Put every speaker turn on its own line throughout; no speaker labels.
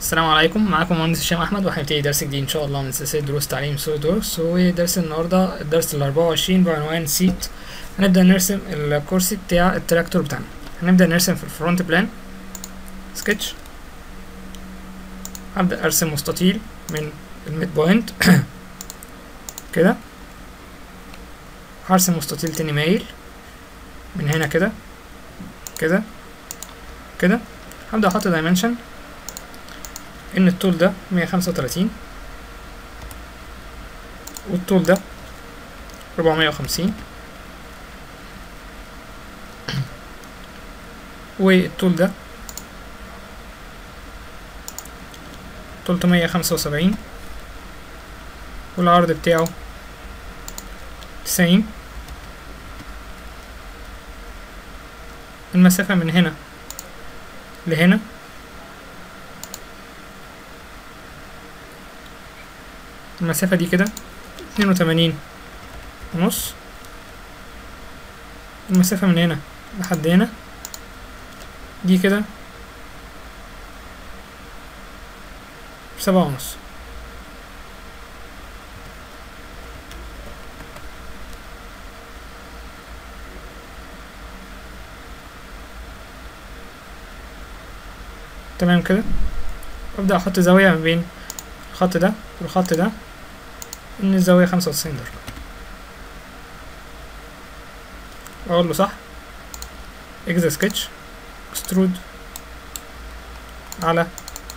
السلام عليكم معاكم مهندس هشام احمد وهنبتدي درس جديد ان شاء الله من سلسله دروس تعليم سوليد دورس ودرس النهارده الدرس ال 24 بعنوان سيت هنبدا نرسم الكرسي بتاع التراكتور بتاعنا هنبدا نرسم في الفرونت بلان سكتش هبدا ارسم مستطيل من الميد بوينت كده هرسم مستطيل تاني مايل من هنا كده كده كده هبدا احط دايمنشن ان الطول ده مية خمسة وتلاتين والطول ده ربعمية وخمسين والطول ده تلتمية خمسة وسبعين والعرض بتاعه تسعين المسافة من هنا لهنا المسافة دي كده اتنين وتمانين ونص المسافة من هنا لحد هنا دي كده سبعة ونص تمام كده وابدأ احط زاوية ما بين الخط ده والخط ده ان الزاوية خمسة وتسعين درجة اقول له صح اجزا سكتش اكسترود على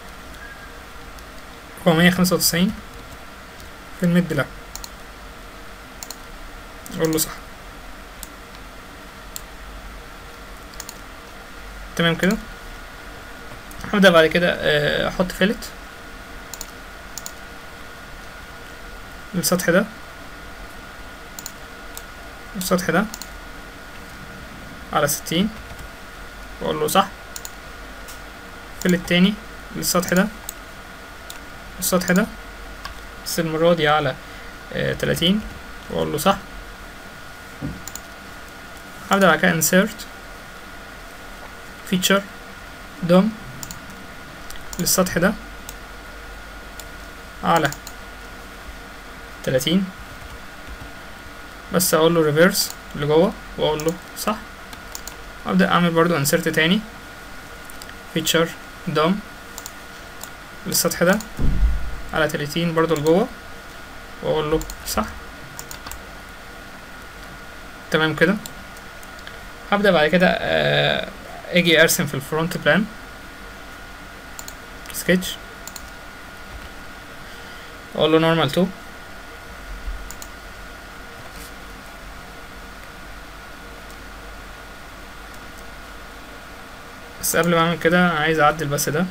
ربعمية خمسة وتسعين في الميد بلان اقول له صح تمام كده هبدأ بعد كده احط فيلت للسطح ده السطح ده على ستين واقول له صح في التاني للسطح ده السطح ده بس المرة دي على تلاتين واقول له صح هبدأ بعد كده insert feature دوم للسطح ده على تلاتين بس اقول له ريفيرس لجوه واقول له صح وابدا اعمل برضو انسرت تاني فيتشر دوم للسطح ده على تلاتين برضو لجوه واقول له صح تمام كده هبدا بعد كده اجي ارسم في الفرونت بلان سكتش اقول له نورمال 2 بس قبل ما اعمل كده عايز اعدل بس ده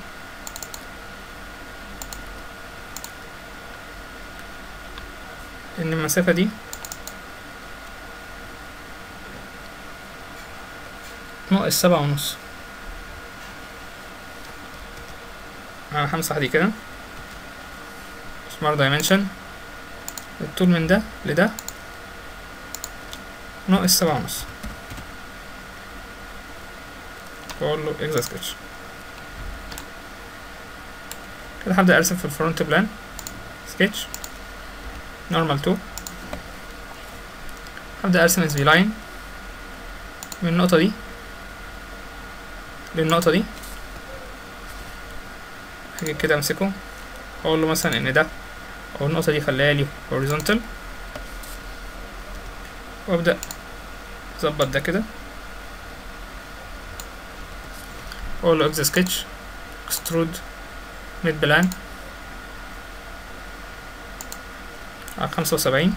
ان المسافة دي ناقص سبعة ونص انا همسح دي كده سمارت دايمنشن الطول من ده لده ناقص سبعة ونص واقول له اكزا سكتش كده هبدأ ارسم في الفرونت بلان سكتش نورمال 2 هبدأ ارسم اس في لاين من النقطة دي للنقطة دي هاجي كده امسكه اقول له مثلا ان ده او النقطة دي خليها لي horizontal وابدأ اظبط ده كده اقول له اكزا سكتش اكسترود ميد بلان على خمسة وسبعين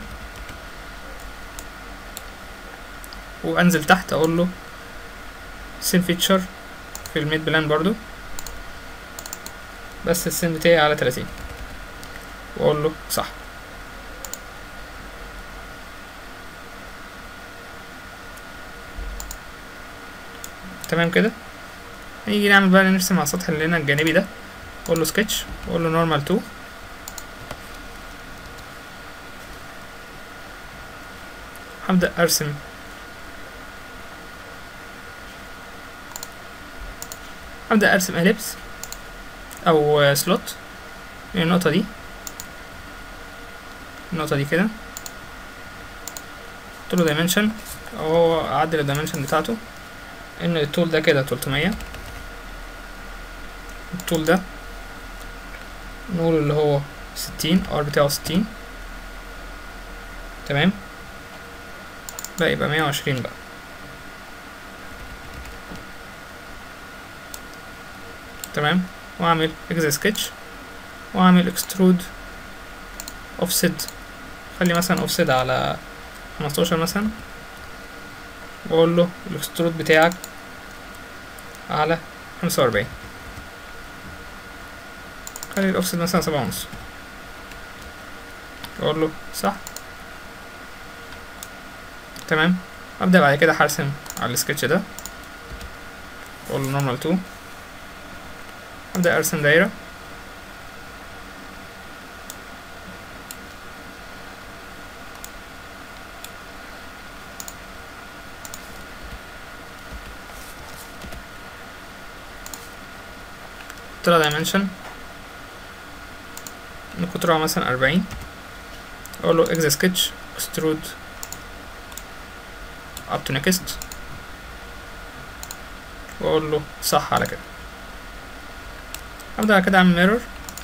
وانزل تحت اقول له سين فيتشر في الميد بلان برضو بس السين بتاعي على تلاتين واقول له صح تمام كده هنيجي نعمل بقى نرسم على السطح اللي هنا الجانبي ده اقول له سكتش واقول له نورمال 2 هبدأ ارسم هبدأ ارسم اليبس او سلوت من النقطة دي النقطة دي كده قلت له دايمنشن هو اعدل الدايمنشن بتاعته ان الطول ده كده تلتمية الطول ده نقول اللي هو ستين ار بتاعه ستين تمام بقى يبقى مية وعشرين بقى تمام واعمل اكزا سكتش واعمل اكسترود اوفست خلي مثلا اوفست على خمستاشر مثلا واقول له الاكسترود بتاعك على خمسة وأربعين خلي الاوفست مثلا سبعة ونص اقول له صح تمام ابدا بعد كده هرسم على السكتش ده اقول له نورمال 2 ابدا ارسم دايره طلع دايمنشن ان قطرها مثلا أربعين اقول له اكزا سكتش اكسترود up to next واقول له صح على كده ابدا كده اعمل ميرور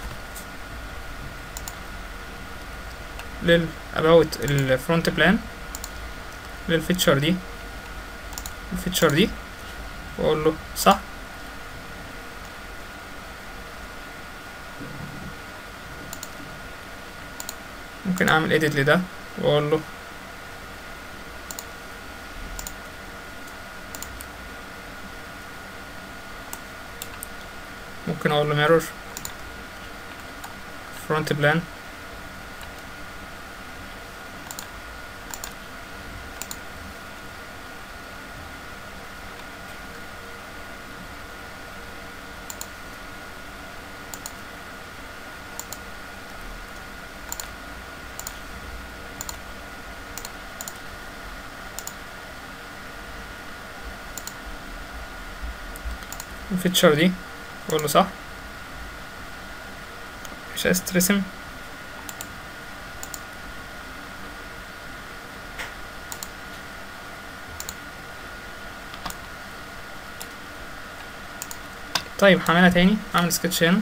لل about الفرونت بلان للفيتشر دي الفيتشر دي واقول له صح ممكن اعمل edit لده واقول له ممكن اقول له mirror front plan الفيتشر دي بقول له صح مش عايز ترسم طيب هعملها تاني هعمل سكتش هنا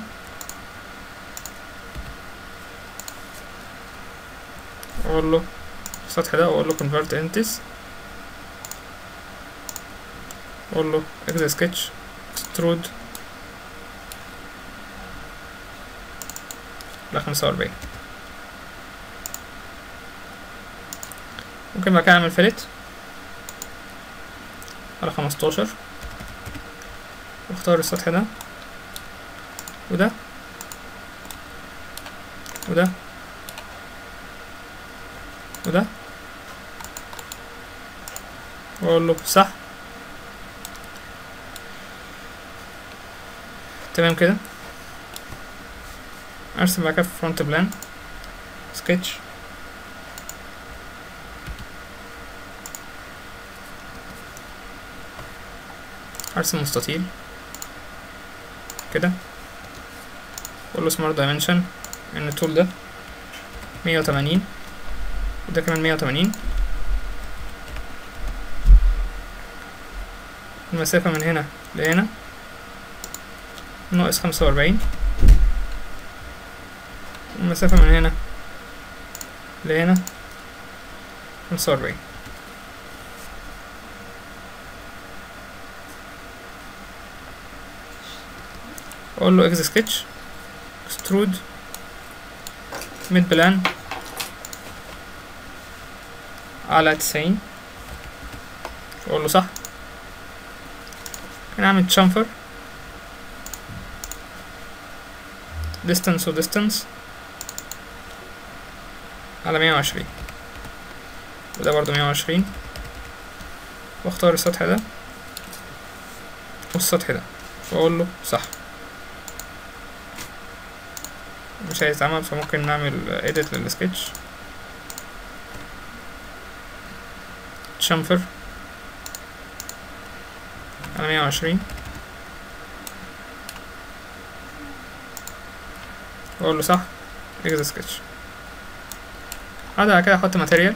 اقول له السطح ده واقول له convert entities اقول له اكزا سكتش extrude لخمسة وأربعين ممكن بعد كده أعمل فيلت على خمستاشر واختار السطح ده وده وده وده واقول له صح تمام كده ارسم بعد كده فرونت بلان سكتش ارسم مستطيل كده اقول له سمارت دايمنشن ان الطول ده مية وتمانين وده كمان مية وتمانين المسافة من هنا لهنا ناقص خمسة وأربعين المسافة من هنا لهنا خمسة وأربعين أقول له إكس سكتش اكسترود ميد بلان على تسعين أقول له صح كان أعمل تشامفر distance و distance على مية وعشرين وده برضو مية وعشرين واختار السطح ده والسطح ده واقول له صح مش هيتعمل فممكن نعمل edit للسكتش شامفر على مية وعشرين واقول له صح اكس سكتش بعد كده احط ماتيريال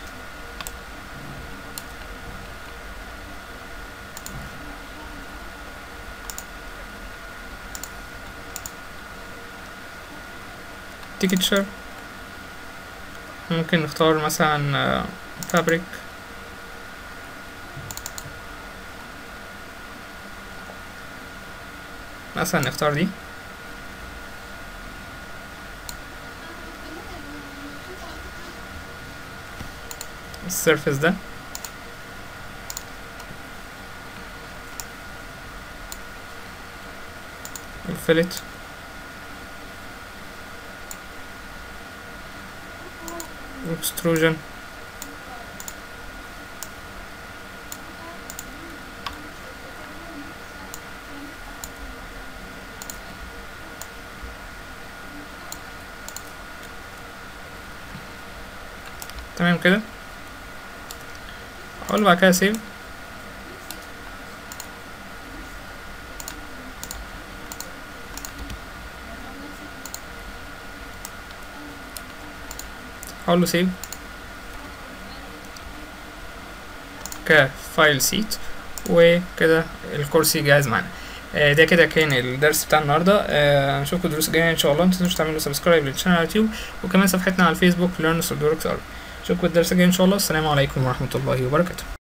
تيكتشر ممكن نختار مثلا فابريك مثلا نختار دي السيرفيس ده الفيلت extrusion تمام كده اقول بعد كده سيف اقول له سيف كفايل سيت وكده الكرسي جاهز معانا آه ده كده كان الدرس بتاع النهارده آه نشوفكم دروس جايه ان شاء الله متنسوش تعملوا سبسكرايب للشانل على اليوتيوب وكمان صفحتنا على الفيسبوك ليرن سولدوركس اشوفكم الدرس الجاي ان شاء الله السلام عليكم ورحمه الله وبركاته